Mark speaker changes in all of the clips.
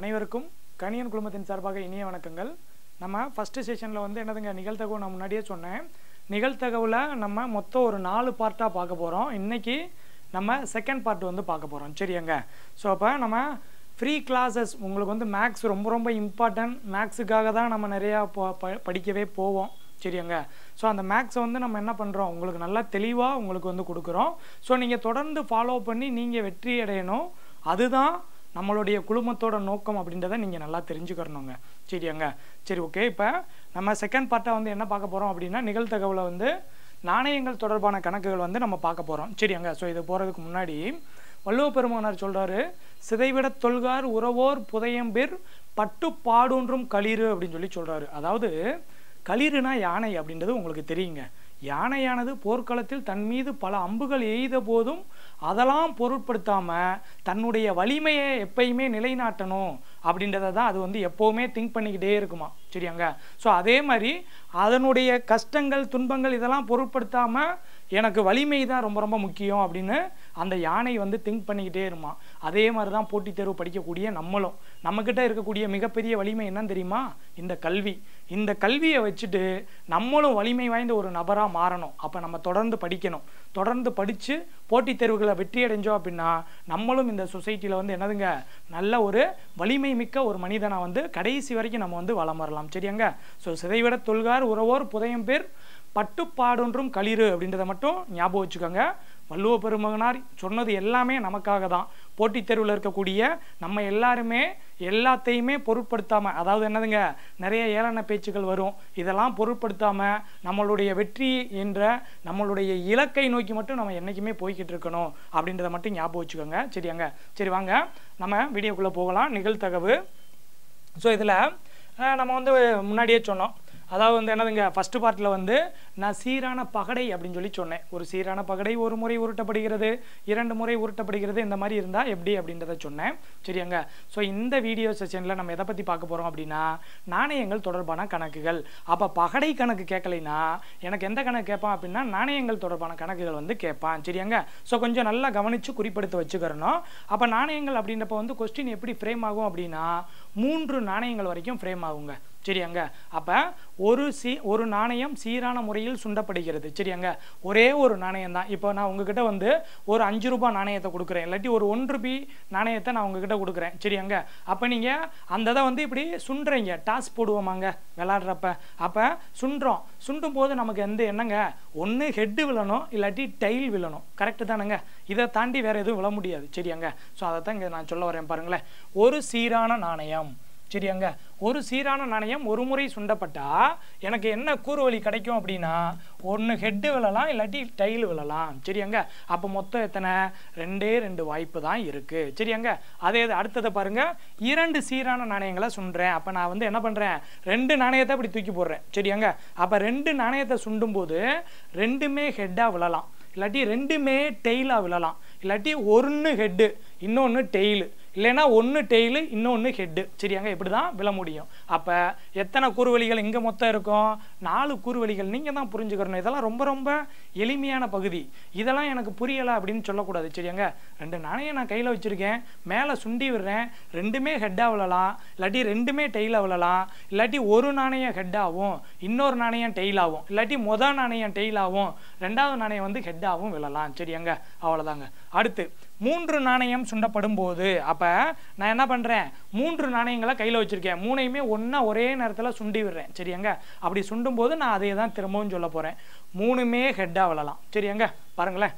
Speaker 1: அனைவருக்கும் கணியன் குழுமத்தின் சார்பாக இனிய வணக்கங்கள் நம்ம ஃபஸ்ட்டு செஷனில் வந்து என்னதுங்க நிகழ்த்தகவு நான் முன்னாடியே சொன்னேன் நிகழ்த்தகவில் நம்ம மொத்தம் ஒரு நாலு பார்ட்டாக பார்க்க போகிறோம் இன்றைக்கி நம்ம செகண்ட் பார்ட் வந்து பார்க்க போகிறோம் சரியாங்க ஸோ அப்போ நம்ம ஃப்ரீ கிளாஸஸ் உங்களுக்கு வந்து மேக்ஸ் ரொம்ப ரொம்ப இம்பார்ட்டன்ட் மேக்ஸுக்காக தான் நம்ம நிறையா ப- ப- படிக்கவே போவோம் சரியாங்க ஸோ அந்த மேக்ஸை வந்து நம்ம என்ன பண்ணுறோம் உங்களுக்கு நல்லா தெளிவாக உங்களுக்கு வந்து கொடுக்குறோம் ஸோ நீங்கள் தொடர்ந்து ஃபாலோ பண்ணி நீங்கள் வெற்றி அடையணும் அதுதான் நம்மளுடைய குழுமத்தோட நோக்கம் அப்படின்றத நீங்கள் நல்லா தெரிஞ்சுக்கிறணுங்க சரியாங்க சரி ஓகே இப்போ நம்ம செகண்ட் பார்ட்டாக வந்து என்ன பார்க்க போகிறோம் அப்படின்னா நிகழ்தகவில் வந்து நாணயங்கள் தொடர்பான கணக்குகள் வந்து நம்ம பார்க்க போகிறோம் சரியாங்க ஸோ இது போகிறதுக்கு முன்னாடி வள்ளுவ பெருமானார் சொல்கிறாரு சிதைவிடத் தொல்கார் உறவோர் புதையம்பிர் பட்டு பாடொன்றும் களிறு அப்படின்னு சொல்லி சொல்கிறாரு அதாவது களிறுனா யானை அப்படின்றது உங்களுக்கு தெரியுங்க யானையானது போர்க்களத்தில் தன் மீது பல அம்புகள் எய்த போதும் அதெல்லாம் பொருட்படுத்தாம தன்னுடைய வலிமையை எப்பயுமே நிலைநாட்டணும் அப்படின்றத தான் அது வந்து எப்போவுமே திங்க் பண்ணிக்கிட்டே இருக்குமா சரியாங்க ஸோ அதே மாதிரி அதனுடைய கஷ்டங்கள் துன்பங்கள் இதெல்லாம் பொருட்படுத்தாம எனக்கு வலிமை தான் ரொம்ப ரொம்ப முக்கியம் அப்படின்னு அந்த யானை வந்து திங்க் பண்ணிக்கிட்டே இருமா அதே மாதிரி தான் போட்டித் தேர்வு படிக்கக்கூடிய நம்மளும் நம்மக்கிட்ட இருக்கக்கூடிய மிகப்பெரிய வலிமை என்னன்னு தெரியுமா இந்த கல்வி இந்த கல்வியை வச்சுட்டு நம்மளும் வலிமை வாய்ந்த ஒரு நபராக மாறணும் அப்போ நம்ம தொடர்ந்து படிக்கணும் தொடர்ந்து படித்து போட்டித் தேர்வுகளை வெற்றி அடைஞ்சோம் அப்படின்னா நம்மளும் இந்த சொசைட்டியில் வந்து என்னதுங்க நல்ல ஒரு வலிமை மிக்க ஒரு மனிதனை வந்து கடைசி வரைக்கும் நம்ம வந்து வளம் வரலாம் சரியாங்க ஸோ சிதைவிட தொல்கார் உறவோர் புதையம் பேர் பட்டுப்பாடொன்றும் களிறு அப்படின்றத மட்டும் ஞாபகம் வச்சுக்கோங்க வள்ளுவ பெருமகனார் சொன்னது எல்லாமே நமக்காக தான் போட்டித் தேர்வில் இருக்கக்கூடிய நம்ம எல்லாருமே எல்லாத்தையுமே பொருட்படுத்தாமல் அதாவது என்னதுங்க நிறைய ஏளன பேச்சுக்கள் வரும் இதெல்லாம் பொருட்படுத்தாமல் நம்மளுடைய வெற்றி என்ற நம்மளுடைய இலக்கை நோக்கி மட்டும் நம்ம என்றைக்குமே போய்கிட்டு இருக்கணும் அப்படின்றத மட்டும் ஞாபகம் வச்சுக்கோங்க சரியாங்க சரி வாங்க நம்ம வீடியோக்குள்ளே போகலாம் நிகழ்தகவு ஸோ இதில் நம்ம வந்து முன்னாடியே சொன்னோம் அதாவது வந்து என்னதுங்க ஃபஸ்ட்டு பார்ட்டில் வந்து நான் சீரான பகடை அப்படின்னு சொல்லி சொன்னேன் ஒரு சீரான பகடை ஒரு முறை உருட்டப்படுகிறது இரண்டு முறை உருட்டப்படுகிறது இந்த மாதிரி இருந்தால் எப்படி அப்படின்றத சொன்னேன் சரியாங்க ஸோ இந்த வீடியோ செஷனில் நம்ம எதை பற்றி பார்க்க போகிறோம் அப்படின்னா நாணயங்கள் தொடர்பான கணக்குகள் அப்போ பகடை கணக்கு கேட்கலைன்னா எனக்கு எந்த கணக்கு கேட்பான் அப்படின்னா நாணயங்கள் தொடர்பான கணக்குகள் வந்து கேட்பான் சரியாங்க ஸோ கொஞ்சம் நல்லா கவனித்து குறிப்பெடுத்து வச்சுக்கிறணும் அப்போ நாணயங்கள் அப்படின்றப்ப வந்து கொஸ்டின் எப்படி ஃப்ரேம் ஆகும் அப்படின்னா மூன்று நாணயங்கள் வரைக்கும் ஃப்ரேம் ஆகுங்க சரியாங்க அப்போ ஒரு சி ஒரு நாணயம் சீரான முறையில் சுண்டப்படுகிறது சரியாங்க ஒரே ஒரு நாணயம் தான் இப்போ நான் உங்ககிட்ட வந்து ஒரு அஞ்சு ரூபாய் நாணயத்தை கொடுக்குறேன் இல்லாட்டி ஒரு ஒன்று ரூபி நாணயத்தை நான் உங்ககிட்ட கொடுக்குறேன் சரியாங்க அப்போ நீங்கள் அந்த இதை வந்து இப்படி சுண்டுறீங்க டாஸ் போடுவோமாங்க விளாட்றப்ப அப்போ சுண்டுறோம் சுண்டும் போது நமக்கு எந்த என்னங்க ஒன்று ஹெட்டு விழணும் இல்லாட்டி டைல் விழணும் கரெக்டு தானேங்க இதை தாண்டி வேறு எதுவும் விழ முடியாது சரியாங்க ஸோ அதை தான் இங்கே நான் சொல்ல வரேன் பாருங்களேன் ஒரு சீரான நாணயம் சரியாங்க ஒரு சீரான நாணயம் ஒரு முறை சுண்டப்பட்டா எனக்கு என்ன கூறுவழி கிடைக்கும் அப்படின்னா ஒன்று ஹெட்டு விழலாம் இல்லாட்டி டைல் விழலாம் சரியாங்க அப்போ மொத்தம் எத்தனை ரெண்டே ரெண்டு வாய்ப்பு தான் இருக்குது சரியாங்க அதே இது அடுத்ததை பாருங்க இரண்டு சீரான நாணயங்களை சுண்டுறேன் அப்போ நான் வந்து என்ன பண்ணுறேன் ரெண்டு நாணயத்தை அப்படி தூக்கி போடுறேன் சரியாங்க அப்போ ரெண்டு நாணயத்தை சுண்டும்போது ரெண்டுமே ஹெட்டாக விழலாம் இல்லாட்டி ரெண்டுமே டெய்லாக விழலாம் இல்லாட்டி ஒன்று ஹெட்டு இன்னொன்று டெய்லு இல்லைன்னா ஒன்று டெய்லு இன்னொன்று ஹெட்டு சரியாங்க இப்படி தான் விழ முடியும் அப்போ எத்தனை கூறுவழிகள் இங்கே மொத்தம் இருக்கும் நாலு கூறுவழிகள் நீங்கள் தான் புரிஞ்சுக்கிறணும் இதெல்லாம் ரொம்ப ரொம்ப எளிமையான பகுதி இதெல்லாம் எனக்கு புரியலை அப்படின்னு சொல்லக்கூடாது சரியாங்க ரெண்டு நாணயம் நான் கையில் வச்சுருக்கேன் மேலே சுண்டி விடுறேன் ரெண்டுமே ஹெட்டாக விழலாம் இல்லாட்டி ரெண்டுமே டெய்லாக விழலாம் இல்லாட்டி ஒரு நாணயம் ஹெட்டாகவும் இன்னொரு நாணயம் டெய்லாகவும் இல்லாட்டி மொதல் நாணயம் டெய்லாகவும் ரெண்டாவது நாணயம் வந்து ஹெட்டாகவும் விழலாம் சரியாங்க அவ்வளோதாங்க அடுத்து மூன்று நாணயம் சுண்டப்படும் போது அப்போ நான் என்ன பண்ணுறேன் மூன்று நாணயங்களை கையில் வச்சுருக்கேன் மூணையுமே ஒன்றா ஒரே நேரத்தில் சுண்டி விடுறேன் சரியாங்க அப்படி சுண்டும் போது நான் அதே தான் திரும்பவும் சொல்ல போகிறேன் மூணுமே ஹெட்டாக விழலாம் சரியாங்க பாருங்களேன்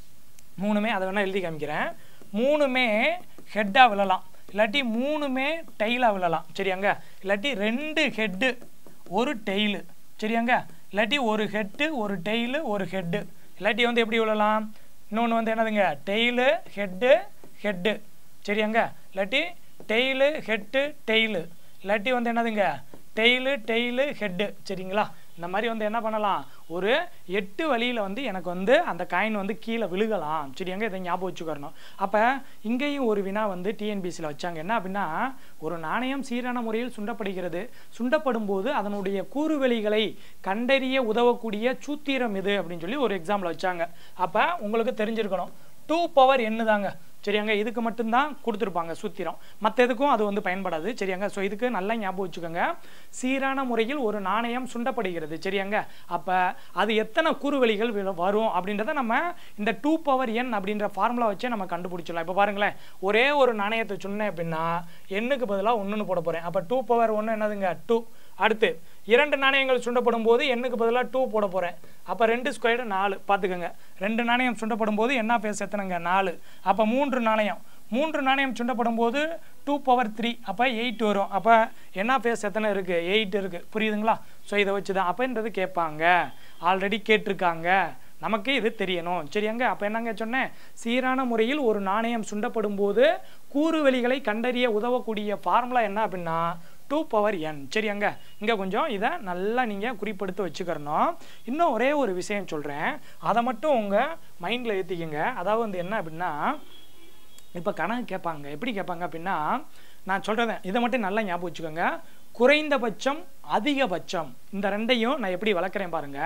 Speaker 1: மூணுமே அதை வேணால் எழுதி காமிக்கிறேன் மூணுமே ஹெட்டாக விழலாம் இல்லாட்டி மூணுமே டெய்லாக விழலாம் சரியாங்க இல்லாட்டி ரெண்டு ஹெட்டு ஒரு டெய்லு சரியாங்க இல்லாட்டி ஒரு ஹெட்டு ஒரு டெய்லு ஒரு ஹெட்டு இல்லாட்டி வந்து எப்படி விழலாம் இன்னொன்று வந்து என்னதுங்க டெய்லு ஹெட்டு ஹெட்டு சரியாங்க இல்லாட்டி டெய்லு ஹெட்டு டெய்லு இல்லாட்டி வந்து என்னதுங்க டெய்லு டெய்லு ஹெட்டு சரிங்களா இந்த மாதிரி வந்து என்ன பண்ணலாம் ஒரு எட்டு வழியில் வந்து எனக்கு வந்து அந்த காயின் வந்து கீழே விழுகலாம் சரியாங்க இதை ஞாபகம் வச்சுக்கணும் அப்போ இங்கேயும் ஒரு வினா வந்து டிஎன்பிசியில் வச்சாங்க என்ன அப்படின்னா ஒரு நாணயம் சீரான முறையில் சுண்டப்படுகிறது சுண்டப்படும் போது அதனுடைய கூறுவெளிகளை கண்டறிய உதவக்கூடிய சூத்திரம் எது அப்படின்னு சொல்லி ஒரு எக்ஸாம்பிள் வச்சாங்க அப்போ உங்களுக்கு தெரிஞ்சிருக்கணும் டூ பவர் என்ன தாங்க சரியாங்க இதுக்கு மட்டும்தான் கொடுத்துருப்பாங்க சூத்திரம் மற்ற எதுக்கும் அது வந்து பயன்படாது சரியாங்க ஸோ இதுக்கு நல்லா ஞாபகம் வச்சுக்கோங்க சீரான முறையில் ஒரு நாணயம் சுண்டப்படுகிறது சரியாங்க அப்போ அது எத்தனை கூறுவெளிகள் வி- வரும் அப்படின்றத நம்ம இந்த டூ பவர் என் அப்படின்ற ஃபார்முலா வச்சே நம்ம கண்டுபிடிச்சிடலாம் இப்போ பாருங்களேன் ஒரே ஒரு நாணயத்தை சொன்னேன் அப்படின்னா எண்ணுக்கு பதிலாக ஒன்றுன்னு போட போகிறேன் அப்போ டூ பவர் ஒன்று என்னதுங்க டூ அடுத்து இரண்டு நாணயங்கள் சுண்டப்படும் போது எண்ணுக்கு பதிலாக டூ போட போகிறேன் அப்போ ரெண்டு ஸ்கொயர்டு நாலு பார்த்துக்கோங்க ரெண்டு நாணயம் சுண்டப்படும் போது என்ன பேச எத்தனைங்க நாலு அப்போ மூன்று நாணயம் மூன்று நாணயம் சுண்டப்படும் போது டூ பவர் த்ரீ அப்போ எயிட் வரும் அப்போ என்ன பேஸ் எத்தனை இருக்குது எயிட் இருக்குது புரியுதுங்களா ஸோ இதை வச்சு தான் அப்போன்றது கேட்பாங்க ஆல்ரெடி கேட்டிருக்காங்க நமக்கு இது தெரியணும் சரியாங்க அப்போ என்னங்க சொன்னேன் சீரான முறையில் ஒரு நாணயம் சுண்டப்படும் போது கூறுவெளிகளை கண்டறிய உதவக்கூடிய ஃபார்முலா என்ன அப்படின்னா டூ பவர் என் சரியாங்க இங்கே கொஞ்சம் இதை நல்லா நீங்கள் குறிப்பெடுத்து வச்சுக்கிறணும் இன்னும் ஒரே ஒரு விஷயம் சொல்கிறேன் அதை மட்டும் உங்கள் மைண்டில் ஏற்றிக்கங்க அதாவது வந்து என்ன அப்படின்னா இப்போ கணக்கு கேட்பாங்க எப்படி கேட்பாங்க அப்படின்னா நான் சொல்கிறத இதை மட்டும் நல்லா ஞாபகம் வச்சுக்கோங்க குறைந்தபட்சம் அதிகபட்சம் இந்த ரெண்டையும் நான் எப்படி வளர்க்குறேன் பாருங்க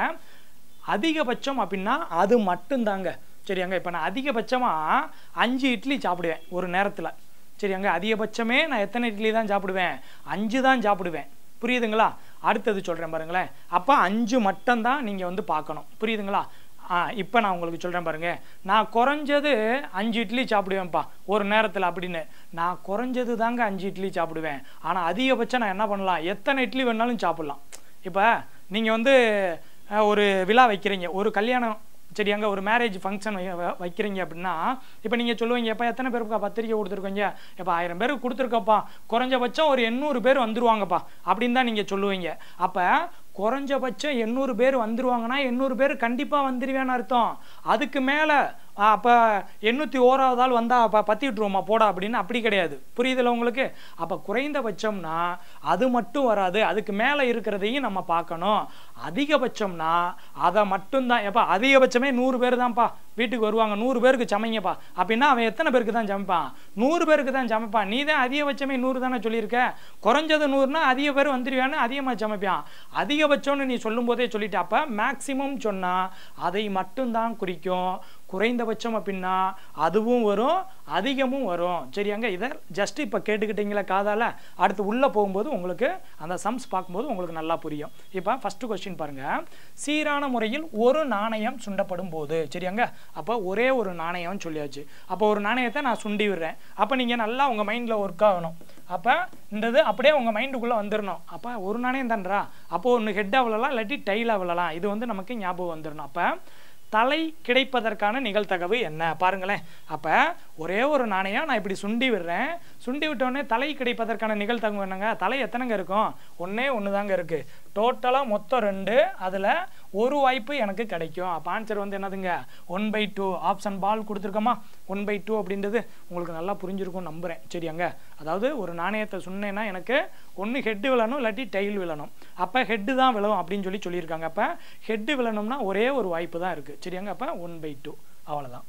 Speaker 1: அதிகபட்சம் அப்படின்னா அது மட்டும்தாங்க சரியாங்க இப்போ நான் அதிகபட்சமாக அஞ்சு இட்லி சாப்பிடுவேன் ஒரு நேரத்தில் சரியாங்க அதிகபட்சமே நான் எத்தனை இட்லி தான் சாப்பிடுவேன் அஞ்சு தான் சாப்பிடுவேன் புரியுதுங்களா அடுத்தது சொல்கிறேன் பாருங்களேன் அப்போ அஞ்சு மட்டும்தான் நீங்கள் வந்து பார்க்கணும் புரியுதுங்களா ஆ இப்போ நான் உங்களுக்கு சொல்கிறேன் பாருங்க நான் குறைஞ்சது அஞ்சு இட்லி சாப்பிடுவேன்ப்பா ஒரு நேரத்தில் அப்படின்னு நான் குறைஞ்சது தாங்க அஞ்சு இட்லி சாப்பிடுவேன் ஆனால் அதிகபட்சம் நான் என்ன பண்ணலாம் எத்தனை இட்லி வேணாலும் சாப்பிட்லாம் இப்போ நீங்கள் வந்து அஹ், ஒரு விழா வைக்கிறீங்க ஒரு கல்யாணம் சரியாங்க ஒரு மேரேஜ் ஃபங்க்ஷன் வைக்கிறீங்க அப்படின்னா இப்போ நீங்கள் சொல்லுவீங்க எப்போ எத்தனை பேருக்கு பத்திரிக்கை கொடுத்துருக்கீங்க எப்போ ஆயிரம் பேருக்கு கொடுத்துருக்கப்பா குறைஞ்சபட்சம் ஒரு எண்ணூறு பேர் வந்துருவாங்கப்பா அப்படின்னு தான் நீங்கள் சொல்லுவீங்க அப்போ குறைஞ்சபட்சம் எண்ணூறு பேர் வந்துருவாங்கன்னா எண்ணூறு பேர் கண்டிப்பாக வந்துருவேன்னு அர்த்தம் அதுக்கு மேலே அப்போ எண்ணூற்றி ஓராவது ஆள் வந்தால் அப்போ பற்றி விட்டுருவோமா போடா அப்படின்னு அப்படி கிடையாது புரியுதுல உங்களுக்கு அப்போ குறைந்தபட்சம்னா அது மட்டும் வராது அதுக்கு மேலே இருக்கிறதையும் நம்ம பார்க்கணும் அதிகபட்சம்னா அதை மட்டும்தான் எப்பா அதிகபட்சமே நூறு பேர் தான்ப்பா வீட்டுக்கு வருவாங்க நூறு பேருக்கு சமைங்கப்பா அப்படின்னா அவன் எத்தனை பேருக்கு தான் சமைப்பான் நூறு பேருக்கு தான் சமைப்பான் நீ தான் அதிகபட்சமே நூறு தானே சொல்லியிருக்க குறைஞ்சது நூறுனா அதிக பேர் வந்துருவான்னு அதிகமாக சமைப்பான் அதிகபட்சம்னு நீ சொல்லும் போதே சொல்லிட்ட அப்போ மேக்சிமம் சொன்னால் அதை மட்டும்தான் குறிக்கும் குறைந்தபட்சம் அப்படின்னா அதுவும் வரும் அதிகமும் வரும் சரியாங்க இதை ஜஸ்ட் இப்போ கேட்டுக்கிட்டீங்களா காதால அடுத்து உள்ளே போகும்போது உங்களுக்கு அந்த சம்ஸ் பார்க்கும்போது உங்களுக்கு நல்லா புரியும் இப்போ ஃபஸ்ட்டு கொஸ்டின் பாருங்க சீரான முறையில் ஒரு நாணயம் சுண்டப்படும் போது சரியாங்க அப்போ ஒரே ஒரு நாணயம்னு சொல்லியாச்சு அப்போ ஒரு நாணயத்தை நான் சுண்டி விடுறேன் அப்போ நீங்கள் நல்லா உங்கள் மைண்டில் ஒர்க் ஆகணும் அப்போ இந்த இது அப்படியே உங்கள் மைண்டுக்குள்ளே வந்துடணும் அப்போ ஒரு நாணயம் தான்றா அப்போ ஒன்று ஹெட்டாக விழலாம் இல்லாட்டி டைலாக விழலாம் இது வந்து நமக்கு ஞாபகம் வந்துடணும் அப்போ தலை கிடைப்பதற்கான நிகழ்தகவு என்ன பாருங்களேன் அப்போ ஒரே ஒரு நாணயம் நான் இப்படி சுண்டி விடுறேன் சுண்டி விட்டோடனே தலை கிடைப்பதற்கான நிகழ்தகவு என்னங்க தலை எத்தனைங்க இருக்கும் ஒன்றே ஒன்று தாங்க இருக்குது டோட்டலாக மொத்தம் ரெண்டு அதில் ஒரு வாய்ப்பு எனக்கு கிடைக்கும் அப்போ ஆன்சர் வந்து என்னதுங்க ஒன் பை டூ ஆப்ஷன் பால் கொடுத்துருக்கோமா ஒன் பை டூ அப்படின்றது உங்களுக்கு நல்லா புரிஞ்சிருக்கும் நம்புகிறேன் சரியாங்க அதாவது ஒரு நாணயத்தை சொன்னேன்னா எனக்கு ஒன்று ஹெட்டு விழணும் இல்லாட்டி டைல் விழணும் அப்போ ஹெட்டு தான் விழும் அப்படின்னு சொல்லி சொல்லியிருக்காங்க அப்போ ஹெட்டு விழணும்னா ஒரே ஒரு வாய்ப்பு தான் இருக்குது சரியாங்க அப்போ ஒன் பை டூ அவ்வளோதான்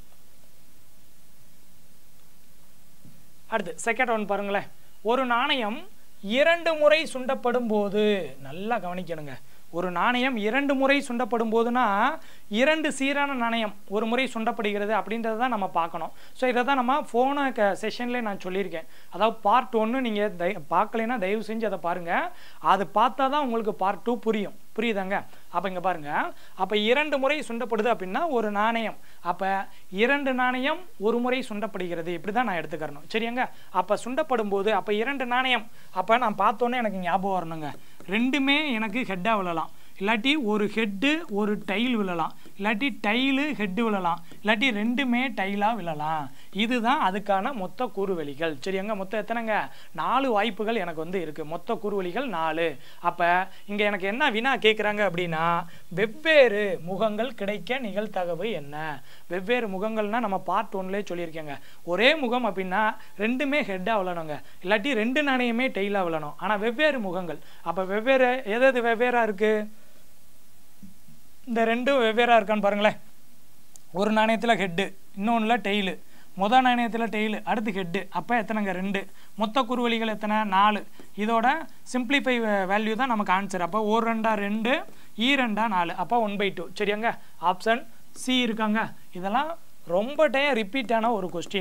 Speaker 1: அடுத்து செகண்ட் ஒன் பாருங்களேன் ஒரு நாணயம் இரண்டு முறை சுண்டப்படும் போது நல்லா கவனிக்கணுங்க ஒரு நாணயம் இரண்டு முறை சுண்டப்படும் போதுனா இரண்டு சீரான நாணயம் ஒரு முறை சுண்டப்படுகிறது அப்படின்றத தான் நம்ம பார்க்கணும் ஸோ இதை தான் நம்ம ஃபோனை க செஷன்லேயே நான் சொல்லியிருக்கேன் அதாவது பார்ட் ஒன்று நீங்கள் தய பார்க்கலைன்னா தயவு செஞ்சு அதை பாருங்கள் அது பார்த்தா தான் உங்களுக்கு பார்ட் டூ புரியும் புரியுதாங்க அப்போ இங்கே பாருங்கள் அப்போ இரண்டு முறை சுண்டப்படுது அப்படின்னா ஒரு நாணயம் அப்போ இரண்டு நாணயம் ஒரு முறை சுண்டப்படுகிறது இப்படி தான் நான் எடுத்துக்கிறணும் சரியாங்க அப்போ சுண்டப்படும் போது அப்போ இரண்டு நாணயம் அப்போ நான் பார்த்தோன்னே எனக்கு ஞாபகம் வரணுங்க ரெண்டுமே எனக்கு ஹெட்டாக விழலாம் இல்லாட்டி ஒரு ஹெட்டு ஒரு டைல் விழலாம் இல்லாட்டி டைலு ஹெட்டு விழலாம் இல்லாட்டி ரெண்டுமே டைலாக விழலாம் இதுதான் அதுக்கான மொத்த கூறுவெளிகள் சரியாங்க மொத்தம் எத்தனைங்க நாலு வாய்ப்புகள் எனக்கு வந்து இருக்குது மொத்த கூறுவெளிகள் நாலு அப்போ இங்கே எனக்கு என்ன வினா கேட்குறாங்க அப்படின்னா வெவ்வேறு முகங்கள் கிடைக்க நிகழ்தகவு என்ன வெவ்வேறு முகங்கள்னா நம்ம பார்ட் ஒன்லேயே சொல்லியிருக்கேங்க ஒரே முகம் அப்படின்னா ரெண்டுமே ஹெட்டாக விழணுங்க இல்லாட்டி ரெண்டு நாணயமே டெய்லாக விழணும் ஆனால் வெவ்வேறு முகங்கள் அப்போ வெவ்வேறு எது எது வெவ்வேறாக இருக்குது இந்த ரெண்டும் வெவ்வேறாக இருக்கான்னு பாருங்களேன் ஒரு நாணயத்தில் ஹெட்டு இன்னொன்றில் டெய்லு மொதல் நாணயத்தில் டெய்லு அடுத்து ஹெட்டு அப்போ எத்தனைங்க ரெண்டு மொத்த குறுவலிகள் எத்தனை நாலு இதோட சிம்பிளிஃபை வேல்யூ தான் நமக்கு ஆன்சர் அப்போ ஒரு ரெண்டா ரெண்டு ஈ ரெண்டா நாலு அப்போ ஒன் பை டூ சரியாங்க ஆப்ஷன் சி இருக்காங்க இதெல்லாம் ரொம்ப டைம் ரிப்பீட்டான ஒரு கொஸ்டினுங்க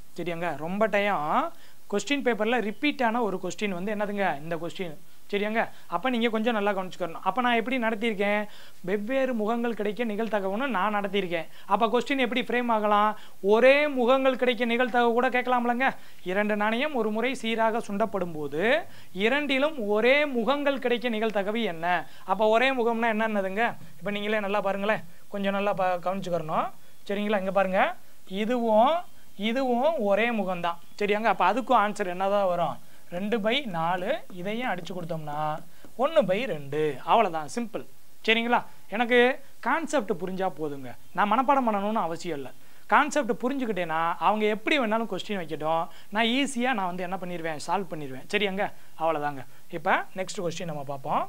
Speaker 1: சரியாங்க ரொம்ப டைம் கொஸ்டின் பேப்பரில் ரிப்பீட் ஆன ஒரு கொஸ்டின் வந்து என்னதுங்க இந்த கொஸ்டின் சரியாங்க அப்போ நீங்கள் கொஞ்சம் நல்லா கவனிச்சுக்கணும் அப்போ நான் எப்படி நடத்தியிருக்கேன் வெவ்வேறு முகங்கள் கிடைக்க நிகழ்த்தகவுன்னு நான் நடத்தியிருக்கேன் அப்போ கொஸ்டின் எப்படி ஃப்ரேம் ஆகலாம் ஒரே முகங்கள் கிடைக்க நிகழ்த்தகவு கூட கேட்கலாம்லங்க இரண்டு நாணயம் ஒரு முறை சீராக சுண்டப்படும் போது இரண்டிலும் ஒரே முகங்கள் கிடைக்க நிகழ்த்தகவு என்ன அப்போ ஒரே முகம்னா என்னன்னதுங்க இப்போ நீங்களே நல்லா பாருங்களேன் கொஞ்சம் நல்லா ப கவனிச்சுக்கிறணும் சரிங்களா இங்கே பாருங்கள் இதுவும் இதுவும் ஒரே முகம்தான் சரியாங்க அப்போ அதுக்கும் ஆன்சர் என்னதான் வரும் ரெண்டு பை நாலு இதையும் அடித்து கொடுத்தோம்னா ஒன்று பை ரெண்டு அவ்வளோதான் சிம்பிள் சரிங்களா எனக்கு கான்செப்ட் புரிஞ்சால் போதுங்க நான் மனப்பாடம் பண்ணணும்னு அவசியம் இல்லை கான்செப்ட் புரிஞ்சுக்கிட்டேன்னா அவங்க எப்படி வேணாலும் கொஸ்டின் வைக்கட்டும் நான் ஈஸியாக நான் வந்து என்ன பண்ணிடுவேன் சால்வ் பண்ணிடுவேன் சரியாங்க அவ்வளோதாங்க இப்போ நெக்ஸ்ட் கொஸ்டின் நம்ம பார்ப்போம்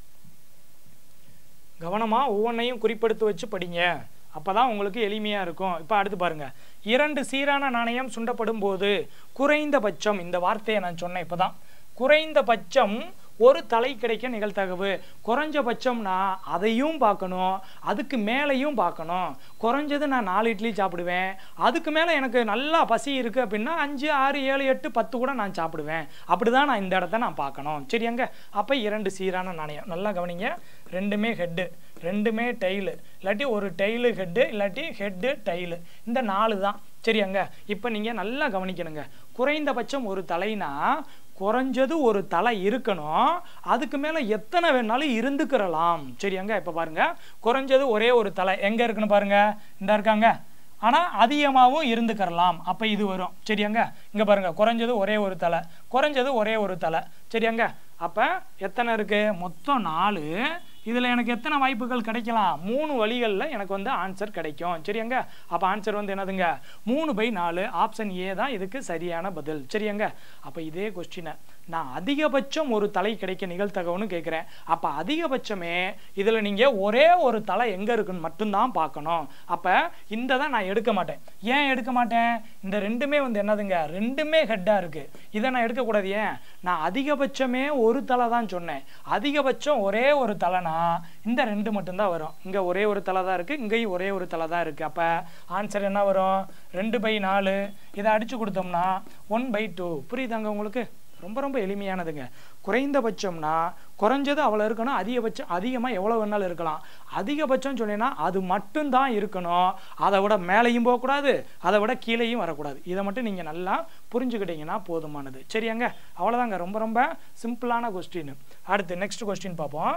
Speaker 1: கவனமாக ஒவ்வொன்றையும் குறிப்பெடுத்து வச்சு படிங்க அப்போ தான் உங்களுக்கு எளிமையாக இருக்கும் இப்போ அடுத்து பாருங்கள் இரண்டு சீரான நாணயம் சுண்டப்படும் போது குறைந்தபட்சம் இந்த வார்த்தையை நான் சொன்னேன் இப்போ தான் குறைந்தபட்சம் ஒரு தலை கிடைக்க நிகழ்த்தகவு குறைஞ்சபட்சம்னா அதையும் பார்க்கணும் அதுக்கு மேலேயும் பார்க்கணும் குறைஞ்சது நான் நாலு இட்லி சாப்பிடுவேன் அதுக்கு மேலே எனக்கு நல்லா பசி இருக்குது அப்படின்னா அஞ்சு ஆறு ஏழு எட்டு பத்து கூட நான் சாப்பிடுவேன் அப்படி தான் நான் இந்த இடத்த நான் பார்க்கணும் சரியாங்க அப்போ இரண்டு சீரான நாணயம் நல்லா கவனிங்க ரெண்டுமே ஹெட்டு ரெண்டுமே டெய்லு இல்லாட்டி ஒரு டெய்லு ஹெட்டு இல்லாட்டி ஹெட்டு டெய்லு இந்த நாலு தான் சரியாங்க இப்போ நீங்கள் நல்லா கவனிக்கணுங்க குறைந்தபட்சம் ஒரு தலைனா குறைஞ்சது ஒரு தலை இருக்கணும் அதுக்கு மேலே எத்தனை வேணாலும் இருந்துக்கிறலாம் சரியாங்க இப்போ பாருங்க குறைஞ்சது ஒரே ஒரு தலை எங்கே இருக்குன்னு பாருங்க இந்த இருக்காங்க ஆனால் அதிகமாகவும் இருந்துக்கிறலாம் அப்போ இது வரும் சரியாங்க இங்கே பாருங்க குறைஞ்சது ஒரே ஒரு தலை குறைஞ்சது ஒரே ஒரு தலை சரியாங்க அப்போ எத்தனை இருக்குது மொத்தம் நாலு இதில் எனக்கு எத்தனை வாய்ப்புகள் கிடைக்கலாம் மூணு வழிகளில் எனக்கு வந்து ஆன்சர் கிடைக்கும் சரியாங்க அப்போ ஆன்சர் வந்து என்னதுங்க மூணு பை நாலு ஆப்ஷன் ஏ தான் இதுக்கு சரியான பதில் சரியாங்க அப்போ இதே கொஸ்டினை நான் அதிகபட்சம் ஒரு தலை கிடைக்க நிகழ்த்தகவுன்னு கேட்குறேன் அப்போ அதிகபட்சமே இதில் நீங்கள் ஒரே ஒரு தலை எங்கே இருக்குன்னு மட்டும்தான் பார்க்கணும் அப்போ இந்த தான் நான் எடுக்க மாட்டேன் ஏன் எடுக்க மாட்டேன் இந்த ரெண்டுமே வந்து என்னதுங்க ரெண்டுமே ஹெட்டாக இருக்குது இதை நான் எடுக்கக்கூடாது ஏன் நான் அதிகபட்சமே ஒரு தலை தான் சொன்னேன் அதிகபட்சம் ஒரே ஒரு தலைனா இந்த ரெண்டு மட்டும்தான் வரும் இங்கே ஒரே ஒரு தலை தான் இருக்குது இங்கேயும் ஒரே ஒரு தலை தான் இருக்குது அப்போ ஆன்சர் என்ன வரும் ரெண்டு பை நாலு இதை அடித்து கொடுத்தோம்னா ஒன் பை டூ புரியுதாங்க உங்களுக்கு ரொம்ப ரொம்ப எளிமையானதுங்க குறைந்தபட்சம்னா குறைஞ்சது அவ்வளோ இருக்கணும் அதிகபட்சம் அதிகமாக எவ்வளோ வேணாலும் இருக்கலாம் அதிகபட்சம் சொன்னீங்கன்னா அது மட்டும்தான் இருக்கணும் அதை விட மேலேயும் போகக்கூடாது அதை விட கீழேயும் வரக்கூடாது இதை மட்டும் நீங்கள் நல்லா புரிஞ்சுக்கிட்டீங்கன்னா போதுமானது சரியாங்க அவ்வளோதாங்க ரொம்ப ரொம்ப சிம்பிளான கொஸ்டின் அடுத்து நெக்ஸ்ட் கொஸ்டின் பார்ப்போம்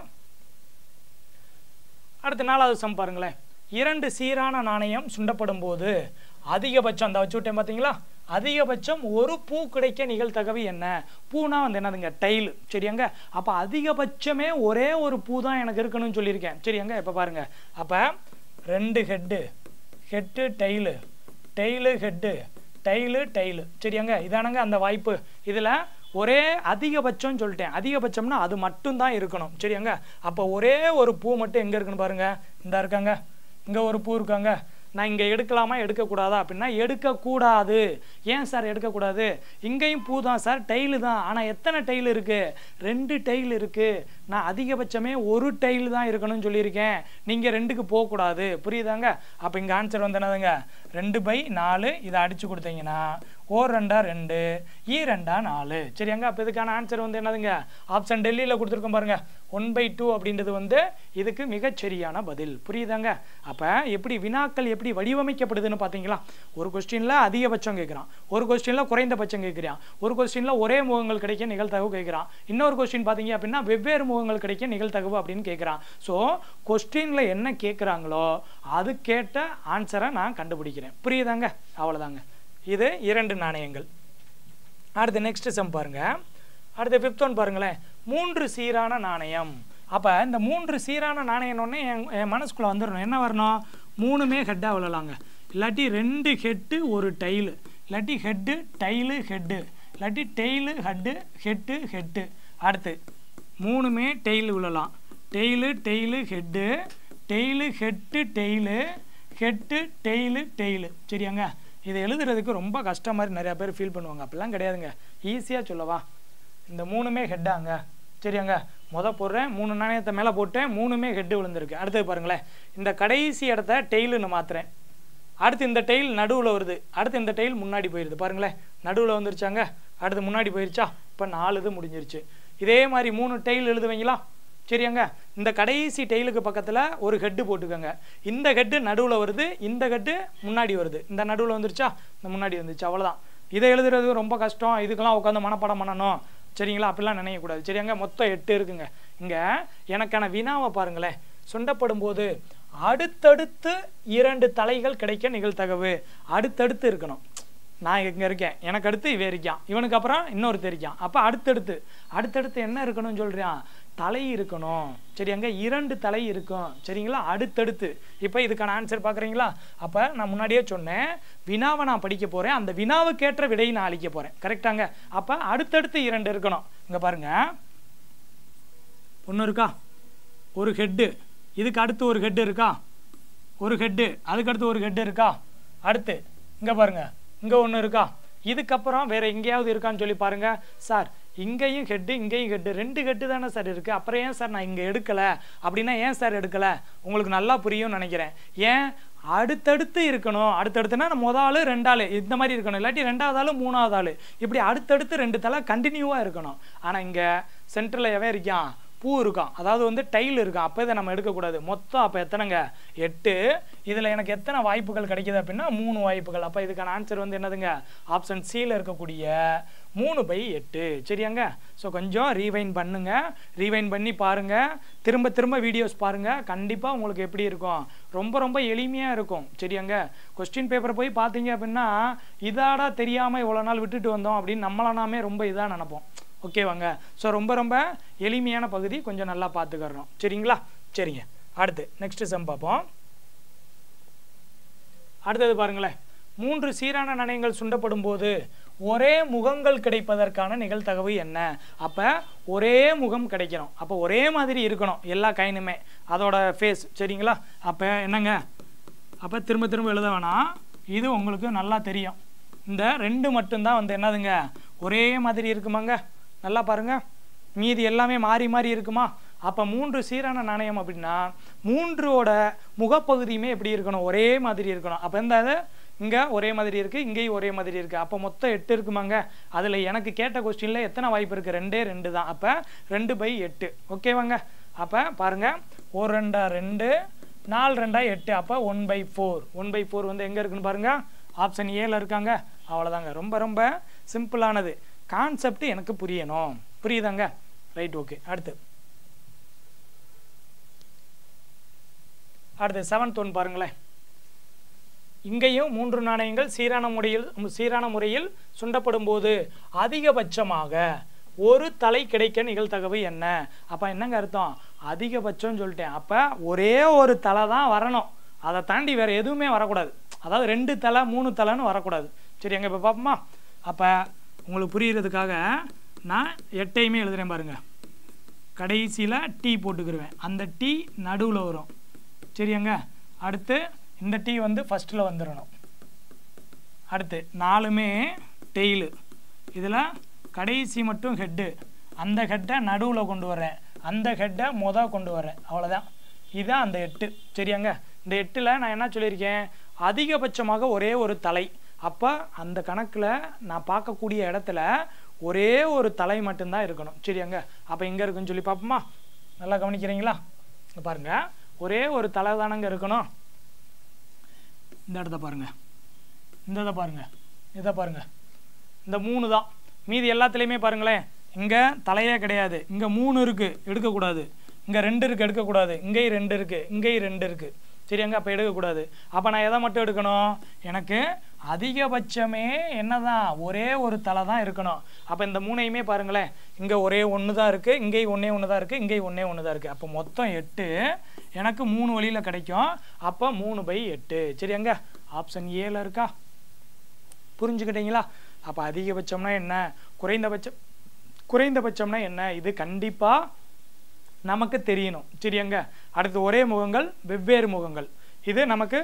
Speaker 1: அடுத்த நாலாவது சம் பாருங்களேன் இரண்டு சீரான நாணயம் சுண்டப்படும் போது அதிகபட்சம் அந்த வச்சு விட்டேன் பார்த்தீங்களா அதிகபட்சம் ஒரு பூ கிடைக்க நிகழ்த்தகவு என்ன பூனா வந்து என்னதுங்க டைல் சரியாங்க அப்போ அதிகபட்சமே ஒரே ஒரு பூ தான் எனக்கு இருக்கணும்னு சொல்லியிருக்கேன் சரியாங்க இப்போ பாருங்க அப்போ ரெண்டு head head tail tail head tail tail சரியாங்க இதானங்க அந்த வாய்ப்பு இதில் ஒரே அதிகபட்சம்னு சொல்லிட்டேன் அதிகபட்சம்னா அது மட்டும்தான் இருக்கணும் சரியாங்க அப்போ ஒரே ஒரு பூ மட்டும் எங்கே இருக்குன்னு பாருங்க இந்த இருக்காங்க இங்கே ஒரு பூ இருக்காங்க நான் இங்கே எடுக்கலாமா எடுக்கக்கூடாதா அப்படின்னா எடுக்கக்கூடாது ஏன் சார் எடுக்கக்கூடாது இங்கேயும் பூ தான் சார் டைலு தான் ஆனால் எத்தனை டைல் இருக்குது ரெண்டு டைல் இருக்குது நான் அதிகபட்சமே ஒரு டைல் தான் இருக்கணும்னு சொல்லியிருக்கேன் நீங்கள் ரெண்டுக்கு போகக்கூடாது புரியுதாங்க அப்போ இங்கே ஆன்சர் வந்து என்னதுங்க ரெண்டு பை நாலு இதை அடித்து கொடுத்தீங்கன்னா ஓர் ரெண்டா ரெண்டு ஈ ரெண்டா நாலு சரியாங்க அப்போ இதுக்கான ஆன்சர் வந்து என்னதுங்க ஆப்ஷன் டெல்லியில் கொடுத்துருக்கோம் பாருங்க ஒன் பை டூ அப்படின்றது வந்து இதுக்கு மிகச்சரியான பதில் புரியுதாங்க அப்போ எப்படி வினாக்கள் எப்படி வடிவமைக்கப்படுதுன்னு பார்த்தீங்களா ஒரு கொஸ்டினில் அதிகபட்சம் கேட்குறான் ஒரு கொஸ்டினில் குறைந்தபட்சம் கேட்குறான் ஒரு கொஸ்டினில் ஒரே முகங்கள் கிடைக்க நிகழ்த்தகவு கேட்குறான் இன்னொரு கொஸ்டின் பார்த்தீங்க அப்படின்னா வெவ்வேறு முகங்கள் கிடைக்க நிகழ்த்தகவு அப்படின்னு கேட்குறான் ஸோ கொஸ்டினில் என்ன கேட்குறாங்களோ அது கேட்ட ஆன்சரை நான் கண்டுபிடிக்கிறேன் புரியுதாங்க அவ்வளோதாங்க இது இரண்டு நாணயங்கள் அடுத்து நெக்ஸ்ட் சம் பாருங்க அடுத்து ஃபிஃப்த் ஒன் பாருங்களேன் மூன்று சீரான நாணயம் அப்போ இந்த மூன்று சீரான நாணயம்னே என் என் மனசுக்குள்ளே வந்துடணும் என்ன வரணும் மூணுமே ஹெட்டாக விழலாங்க இல்லாட்டி ரெண்டு ஹெட்டு ஒரு டைலு இல்லாட்டி ஹெட்டு டைலு ஹெட்டு இல்லாட்டி டெய்லு ஹெட்டு ஹெட்டு ஹெட்டு அடுத்து மூணுமே டெய்லு விழலாம் tail tail head tail head tail head tail tail சரியாங்க இதை எழுதுறதுக்கு ரொம்ப கஷ்டம் மாதிரி நிறையா பேர் ஃபீல் பண்ணுவாங்க அப்படிலாம் கிடையாதுங்க ஈஸியாக சொல்லவா இந்த மூணுமே ஹெட்டாங்க சரியாங்க முத போடுறேன் மூணு நாணயத்தை மேலே போட்டேன் மூணுமே ஹெட்டு விழுந்திருக்கு அடுத்தது பாருங்களேன் இந்த கடைசி இடத்த டெய்லுன்னு மாத்துறேன் அடுத்து இந்த டெயில் நடுவில் வருது அடுத்து இந்த டெயில் முன்னாடி போயிடுது பாருங்களேன் நடுவில் வந்துருச்சாங்க அடுத்து முன்னாடி போயிருச்சா இப்போ நாலு இது முடிஞ்சிருச்சு இதே மாதிரி மூணு டெயில் எழுதுவீங்களா சரியாங்க இந்த கடைசி டெயிலுக்கு பக்கத்தில் ஒரு ஹெட்டு போட்டுக்கோங்க இந்த ஹெட்டு நடுவில் வருது இந்த ஹெட்டு முன்னாடி வருது இந்த நடுவில் வந்துருச்சா இந்த முன்னாடி வந்துருச்சு அவ்வளோதான் இதை எழுதுறது ரொம்ப கஷ்டம் இதுக்கெல்லாம் உட்காந்து மனப்பாடம் பண்ணணும் சரிங்களா அப்படிலாம் நினைக்கக்கூடாது சரியாங்க மொத்தம் எட்டு இருக்குங்க இங்கே எனக்கான வினாவை பாருங்களேன் சுண்டப்படும் போது அடுத்தடுத்து இரண்டு தலைகள் கிடைக்க நிகழ்தகவு அடுத்தடுத்து இருக்கணும் நான் இங்கே இருக்கேன் எனக்கு அடுத்து இவன் இருக்கான் இவனுக்கு அப்புறம் இன்னொருத்தர் இருக்கான் அப்போ அடுத்தடுத்து அடுத்தடுத்து என்ன இருக்கணும்னு சொல்கிறான் தலை இருக்கணும் சரியாங்க இரண்டு தலை இருக்கும் சரிங்களா அடுத்தடுத்து இப்போ இதுக்கான ஆன்சர் பார்க்குறீங்களா அப்போ நான் முன்னாடியே சொன்னேன் வினாவை நான் படிக்க போகிறேன் அந்த வினாவுக்கேற்ற விடையை நான் அளிக்க போகிறேன் கரெக்டாங்க அப்போ அடுத்தடுத்து இரண்டு இருக்கணும் இங்கே பாருங்க ஒன்று இருக்கா ஒரு ஹெட்டு இதுக்கு அடுத்து ஒரு ஹெட்டு இருக்கா ஒரு ஹெட்டு அதுக்கு அடுத்து ஒரு ஹெட்டு இருக்கா அடுத்து இங்கே பாருங்க இங்கே ஒன்று இருக்கா இதுக்கப்புறம் வேற எங்கேயாவது இருக்கான்னு சொல்லி பாருங்க சார் இங்கேயும் ஹெட்டு இங்கேயும் ஹெட்டு ரெண்டு ஹெட்டு தானே சார் இருக்குது அப்புறம் ஏன் சார் நான் இங்கே எடுக்கலை அப்படின்னா ஏன் சார் எடுக்கலை உங்களுக்கு நல்லா புரியும்னு நினைக்கிறேன் ஏன் அடுத்தடுத்து இருக்கணும் அடுத்தடுத்துனா நம்ம முத ஆளு ரெண்டாள் இந்த மாதிரி இருக்கணும் இல்லாட்டி ரெண்டாவது ஆளு மூணாவது ஆளு இப்படி அடுத்தடுத்து ரெண்டு தலை கண்டினியூவாக இருக்கணும் ஆனால் இங்கே சென்டரில் எவன் இருக்கான் பூ இருக்கான் அதாவது வந்து டைல் இருக்கான் அப்போ இதை நம்ம எடுக்கக்கூடாது மொத்தம் அப்போ எத்தனைங்க எட்டு இதில் எனக்கு எத்தனை வாய்ப்புகள் கிடைக்குது அப்படின்னா மூணு வாய்ப்புகள் அப்போ இதுக்கான ஆன்சர் வந்து என்னதுங்க ஆப்ஷன் சியில் இருக்கக்கூடிய மூணு பை எட்டு சரியாங்க ஸோ கொஞ்சம் ரீவைன் பண்ணுங்க ரீவைன் பண்ணி பாருங்க திரும்ப திரும்ப வீடியோஸ் பாருங்க கண்டிப்பாக உங்களுக்கு எப்படி இருக்கும் ரொம்ப ரொம்ப எளிமையாக இருக்கும் சரியாங்க கொஸ்டின் பேப்பர் போய் பார்த்தீங்க அப்படின்னா இதாடா தெரியாமல் இவ்வளோ நாள் விட்டுட்டு வந்தோம் அப்படின்னு நம்மள நாமே ரொம்ப இதாக நினைப்போம் ஓகேவாங்க ஸோ ரொம்ப ரொம்ப எளிமையான பகுதி கொஞ்சம் நல்லா பார்த்துக்கறணும் சரிங்களா சரிங்க அடுத்து நெக்ஸ்ட் சம் பார்ப்போம் அடுத்தது பாருங்களேன் மூன்று சீரான நாணயங்கள் சுண்டப்படும் போது ஒரே முகங்கள் கிடைப்பதற்கான நிகழ்தகவு என்ன அப்போ ஒரே முகம் கிடைக்கணும் அப்போ ஒரே மாதிரி இருக்கணும் எல்லா கைனுமே அதோட ஃபேஸ் சரிங்களா அப்போ என்னங்க அப்போ திரும்ப திரும்ப எழுத வேணாம் இது உங்களுக்கு நல்லா தெரியும் இந்த ரெண்டு மட்டும்தான் வந்து என்னதுங்க ஒரே மாதிரி இருக்குமாங்க நல்லா பாருங்க மீதி எல்லாமே மாறி மாறி இருக்குமா அப்போ மூன்று சீரான நாணயம் அப்படின்னா மூன்றோட முகப்பகுதியுமே எப்படி இருக்கணும் ஒரே மாதிரி இருக்கணும் அப்போ இந்த இது இங்கே ஒரே மாதிரி இருக்குது இங்கேயும் ஒரே மாதிரி இருக்குது அப்போ மொத்தம் எட்டு இருக்குமாங்க அதில் எனக்கு கேட்ட கொஸ்டினில் எத்தனை வாய்ப்பு இருக்குது ரெண்டே ரெண்டு தான் அப்போ ரெண்டு பை எட்டு ஓகேவாங்க அப்போ பாருங்கள் ஒரு ரெண்டா ரெண்டு நாலு ரெண்டா எட்டு அப்போ one by four one by four வந்து எங்கே இருக்குன்னு பாருங்கள் ஆப்ஷன் ஏல இருக்காங்க அவ்வளோதாங்க ரொம்ப ரொம்ப சிம்பிளானது கான்செப்ட் எனக்கு புரியணும் புரியுதாங்க ரைட் ஓகே அடுத்து அடுத்து செவன்த் ஒன் பாருங்களேன் இங்கேயும் மூன்று நாணயங்கள் சீரான முறையில் சீரான முறையில் சுண்டப்படும் போது அதிகபட்சமாக ஒரு தலை கிடைக்க நிகழ்தகவு என்ன அப்போ என்னங்க அர்த்தம் அதிகபட்சம்னு சொல்லிட்டேன் அப்போ ஒரே ஒரு தலை தான் வரணும் அதை தாண்டி வேற எதுவுமே வரக்கூடாது அதாவது ரெண்டு தலை மூணு தலைன்னு வரக்கூடாது சரி எங்க இப்போ பார்ப்போமா அப்போ உங்களுக்கு புரிகிறதுக்காக நான் எட்டையுமே எழுதுறேன் பாருங்க கடைசியில் டீ போட்டுக்கிருவேன் அந்த டீ நடுவில் வரும் சரியாங்க அடுத்து இந்த டீ வந்து ஃபஸ்ட்டில் வந்துடணும் அடுத்து நாலுமே டெய்லு இதில் கடைசி மட்டும் ஹெட்டு அந்த ஹெட்டை நடுவில் கொண்டு வரேன் அந்த ஹெட்டை மொதல் கொண்டு வரேன் அவ்வளோதான் இதுதான் அந்த எட்டு சரியாங்க இந்த எட்டில் நான் என்ன சொல்லியிருக்கேன் அதிகபட்சமாக ஒரே ஒரு தலை அப்போ அந்த கணக்கில் நான் பார்க்கக்கூடிய இடத்துல ஒரே ஒரு தலை மட்டும்தான் இருக்கணும் சரியாங்க அப்போ எங்கே இருக்குன்னு சொல்லி பார்ப்போமா நல்லா கவனிக்கிறீங்களா இங்க பாருங்க ஒரே ஒரு தலை தானங்க இருக்கணும் இந்த இடத்த பாருங்க இந்த இதை பாருங்க இதை பாருங்க இந்த மூணு தான் மீதி எல்லாத்துலேயுமே பாருங்களேன் இங்கே தலையே கிடையாது இங்கே மூணு இருக்குது எடுக்கக்கூடாது இங்கே ரெண்டு இருக்குது எடுக்கக்கூடாது இங்கேயும் ரெண்டு இருக்குது இங்கேயும் ரெண்டு இருக்குது சரியாங்க அப்போ எடுக்கக்கூடாது அப்போ நான் எதை மட்டும் எடுக்கணும் எனக்கு அதிகபட்சமே என்னதான் ஒரே ஒரு தலை தான் இருக்கணும் அப்போ இந்த மூணையுமே பாருங்களேன் இங்கே ஒரே ஒன்று தான் இருக்குது இங்கேயும் ஒன்றே ஒன்று தான் இருக்குது இங்கேயும் ஒன்றே ஒன்று தான் இருக்குது அப்போ மொத்தம் எட்டு எனக்கு மூணு வழியில் கிடைக்கும் அப்போ மூணு பை எட்டு சரியாங்க ஆப்ஷன் ஏல இருக்கா புரிஞ்சுக்கிட்டீங்களா அப்போ அதிகபட்சம்னா என்ன குறைந்தபட்சம் குறைந்தபட்சம்னா என்ன இது கண்டிப்பாக நமக்கு தெரியணும் சரியாங்க அடுத்து ஒரே முகங்கள் வெவ்வேறு முகங்கள் இது நமக்கு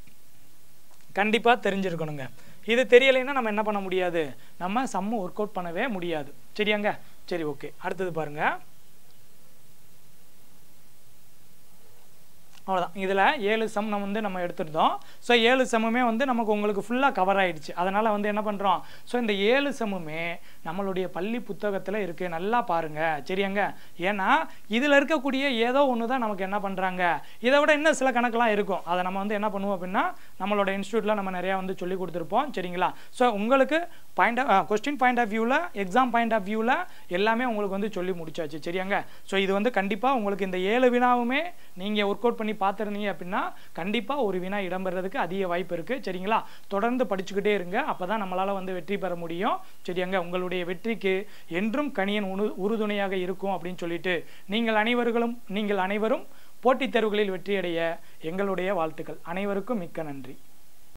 Speaker 1: கண்டிப்பாக தெரிஞ்சிருக்கணுங்க இது தெரியலைன்னா நம்ம என்ன பண்ண முடியாது நம்ம சம்மு ஒர்க் அவுட் பண்ணவே முடியாது சரியாங்க சரி ஓகே அடுத்தது பாருங்க அவ்வளோதான் இதில் ஏழு சம் நம்ம வந்து நம்ம எடுத்துருந்தோம் ஸோ ஏழு சம்முமே வந்து நமக்கு உங்களுக்கு ஃபுல்லாக கவர் ஆயிடுச்சு அதனால் வந்து என்ன பண்ணுறோம் ஸோ இந்த ஏழு சம்முமே நம்மளுடைய பள்ளி புத்தகத்தில் இருக்குது நல்லா பாருங்கள் சரியாங்க ஏன்னா இதில் இருக்கக்கூடிய ஏதோ ஒன்று தான் நமக்கு என்ன பண்ணுறாங்க இதை விட இன்னும் சில கணக்கெலாம் இருக்கும் அதை நம்ம வந்து என்ன பண்ணுவோம் அப்படின்னா நம்மளோட இன்ஸ்டியூட்டில் நம்ம நிறையா வந்து சொல்லி கொடுத்துருப்போம் சரிங்களா ஸோ உங்களுக்கு point of question point of வியூவில் எக்ஸாம் பாயிண்ட் ஆஃப் வியூவில் எல்லாமே உங்களுக்கு வந்து சொல்லி முடிச்சாச்சு சரியாங்க ஸோ இது வந்து கண்டிப்பாக உங்களுக்கு இந்த ஏழு வினாவுமே நீங்கள் ஒர்க் அவுட் பண்ணி பார்த்துருந்தீங்க அப்படின்னா கண்டிப்பாக ஒரு வினா இடம்பெறதுக்கு அதிக வாய்ப்பு இருக்குது சரிங்களா தொடர்ந்து படிச்சுக்கிட்டே இருங்க அப்போ தான் நம்மளால் வந்து வெற்றி பெற முடியும் சரியாங்க உங்களுடைய வெற்றிக்கு என்றும் கணியன் உரு உறுதுணையாக இருக்கும் அப்படின்னு சொல்லிட்டு நீங்கள் அனைவர்களும் நீங்கள் அனைவரும் போட்டித் தேர்வுகளில் வெற்றியடைய எங்களுடைய வாழ்த்துக்கள் அனைவருக்கும் மிக்க நன்றி